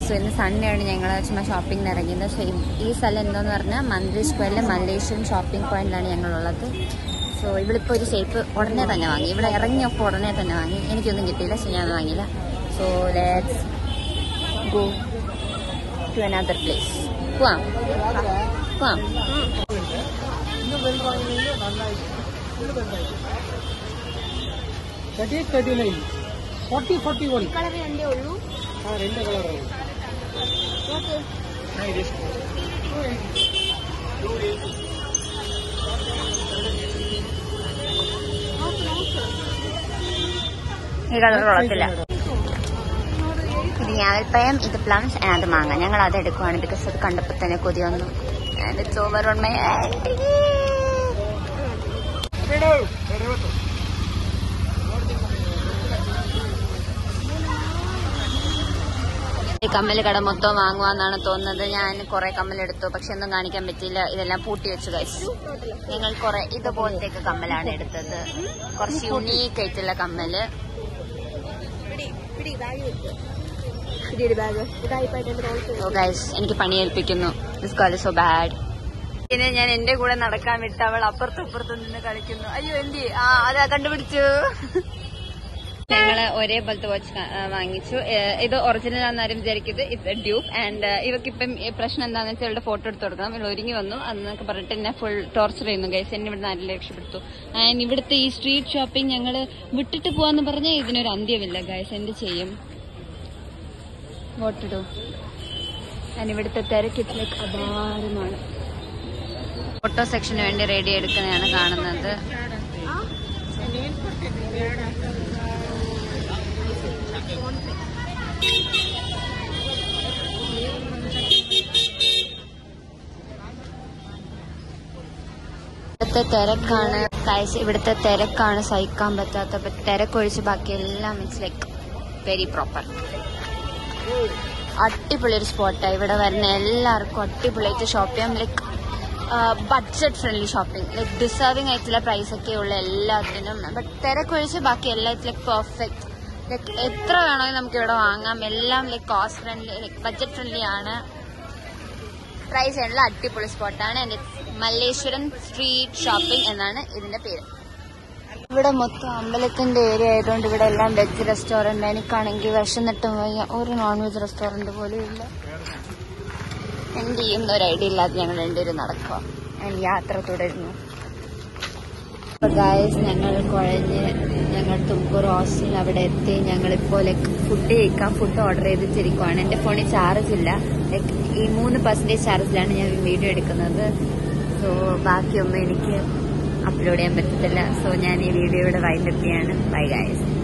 so ഇന്ന് Sunday ആണ് ഞങ്ങൾ ചുമ്മാ ഷോപ്പിങ്ങിന് ഇറങ്ങിയത് സോ ഈ സ്ഥലം എന്താന്ന് പറഞ്ഞാൽ മന്ത്രി സ്ക്വയറിലെ മലേഷ്യൻ ഷോപ്പിംഗ് പോയിന്റിലാണ് ഞങ്ങളുള്ളത് സോ ഇവിളിപ്പോൾ ഒരു ഷേപ്പ് ഉടനെ തന്നെ വാങ്ങി ഇവിടെ ഇറങ്ങിയപ്പോൾ ഉടനെ തന്നെ വാങ്ങി എനിക്കൊന്നും കിട്ടിയില്ല സോ ഞാൻ വാങ്ങിയില്ല so let's go to another place പോവാം പോവാം thirty eight thirty nine forty forty one colour രണ്ടേ ഉള്ളൂ ആ രണ്ട് കളറാണ് ഓക്കെ ഈ കളർ കൊള്ളത്തില്ല ഇത് ഞാവൽപ്പഴം ഇത് പ്ലംസ് അത് മാങ്ങ ഞങ്ങൾ അത് എടുക്കുവാണ് ബിക്കോസ് അത് കണ്ടപ്പോൾ തന്നെ കൊതി വന്നു and it's over on my ഈ കമ്മൽ കട മൊത്തം വാങ്ങുവാന്നാണ് തോന്നുന്നത് ഞാൻ കുറെ കമ്മൽ എടുത്തു പക്ഷെ ഒന്നും കാണിക്കാൻ പറ്റിയില്ല ഇതെല്ലാം പൂട്ടി വെച്ചു കഴിച്ചു ഞങ്ങൾ കുറെ ഇതുപോലത്തേക്ക് കമ്മലാണ് എടുത്തത് കുറച്ച് യുണീക്ക് ആയിട്ടുള്ള കമ്മല് പിടി പിടി ബാഗ് വെക്ക് പിടിയൊരു ബാഗ് ഇതായിപ്പോ എന്റെ റോൾ ഓ ഗൈസ് എനിക്ക് പണി ഏൽപ്പിക്കുന്നു ദിസ് കോൾ സോ ബാഡ് പിന്നെ ഞാൻ എന്റെ കൂടെ നടക്കാൻ വിട്ട് അവൾ അപ്പുറത്തും ഇപ്പുറത്തും നിന്ന് കളിക്കുന്നു അയ്യോ എന്തി ആ അതാ കണ്ടുപിടിച്ചു ഞങ്ങള് ഒരേപോലത്തെ വാച്ച് വാങ്ങിച്ചു ഏഹ് ഇത് ഒറിജിനൽ ആണെന്നാരും വിചാരിക്കരുത് ഇത് ഡ്യൂപ്പ് ആൻഡ് ഇവക്കിപ്പം ഈ പ്രശ്നം എന്താണെന്ന് വെച്ചാൽ ഇവളുടെ ഫോട്ടോ എടുത്ത് കൊടുക്കണം ഇവൾ ഒരുങ്ങി വന്നു അന്നൊക്കെ പറഞ്ഞിട്ട് എന്നെ ഫുൾ ടോർച്ചർ ചെയ്യുന്നു ഗൈസ് എന്നെ ഇവിടെ നല്ല രക്ഷപ്പെടുത്തു ആൻഡ് ഇവിടുത്തെ ഈ സ്ട്രീറ്റ് ഷോപ്പിംഗ് ഞങ്ങള് വിട്ടിട്ട് പോവാന്ന് പറഞ്ഞാൽ ഇതിനൊരു അന്ത്യമില്ല ഗൈസ് എന്ത് ചെയ്യും വോട്ടിടൂ ഞാൻ ഇവിടുത്തെ തിരക്കിലേക്ക് അപാരമാണ് ഫോട്ടോ സെക്ഷന് വേണ്ടി റെഡി എടുക്കുന്നതാണ് കാണുന്നത് ഇവിടുത്തെ തിരക്കാണ് കാഴ്ച ഇവിടുത്തെ തിരക്കാണ് സഹിക്കാൻ പറ്റാത്ത അപ്പൊ തിരക്കൊഴിച്ച് ബാക്കി എല്ലാം മീൻസ് ലൈക്ക് വെരി പ്രോപ്പർ അടിപൊളി ഒരു സ്പോട്ടാണ് ഇവിടെ വരുന്ന എല്ലാവർക്കും അടിപൊളിയായിട്ട് ഷോപ്പ് ചെയ്യാം like budget friendly shopping like deserving ആയിട്ടുള്ള പ്രൈസ് ഒക്കെ ഉള്ള എല്ലാത്തിനും ബട്ട് തിരക്കൊഴിച്ച് ബാക്കി എല്ലാത്തിലും ലൈക്ക് പെർഫെക്റ്റ് ലൈക്ക് എത്ര വേണമെങ്കിലും നമുക്ക് ഇവിടെ വാങ്ങാം എല്ലാം like cost friendly like budget friendly ആണ് പ്രൈസ് ഉള്ള അടിപൊളി സ്പോട്ടാണ് എൻ്റെ മല്ലേശ്വരം സ്ട്രീറ്റ് ഷോപ്പിംഗ് എന്നാണ് ഇതിന്റെ പേര് ഇവിടെ മൊത്തം അമ്പലത്തിന്റെ ഏരിയ ആയതുകൊണ്ട് ഇവിടെ എല്ലാം വെജ് റെസ്റ്റോറന്റ് എനിക്കാണെങ്കിൽ വിശന്നിട്ടും വയ്യ ഒരു നോൺ വെജ് റെസ്റ്റോറന്റ് പോലും ഇല്ല എന്ത് ചെയ്യുന്ന ഒരു ഐഡിയ ഇല്ലാതെ ഞങ്ങൾ രണ്ടുപേരും നടക്കുക ഞാൻ യാത്ര തുടരുന്നു ഗായസ് ഞങ്ങൾ കുഴഞ്ഞ് ഞങ്ങൾ തുമ്പൂർ ഹോസ്റ്റലിൽ അവിടെ എത്തി ഞങ്ങളിപ്പോൾ ലൈക്ക് ഫുഡ് കഴിക്കാൻ ഫുഡ് ഓർഡർ ചെയ്തിട്ടിരിക്കുവാണ് എൻ്റെ ഫോണിൽ ചാർജ് ഇല്ല ലൈക്ക് ഈ മൂന്ന് പെർസെൻറ്റേജ് ചാർജിലാണ് ഞാൻ വീഡിയോ എടുക്കുന്നത് സോ ബാക്കിയൊന്നും എനിക്ക് അപ്ലോഡ് ചെയ്യാൻ പറ്റത്തില്ല സോ ഞാൻ ഈ വീഡിയോ ഇവിടെ വൈൻഡപ്പ് ചെയ്യാണ് ബൈ ഗായസ്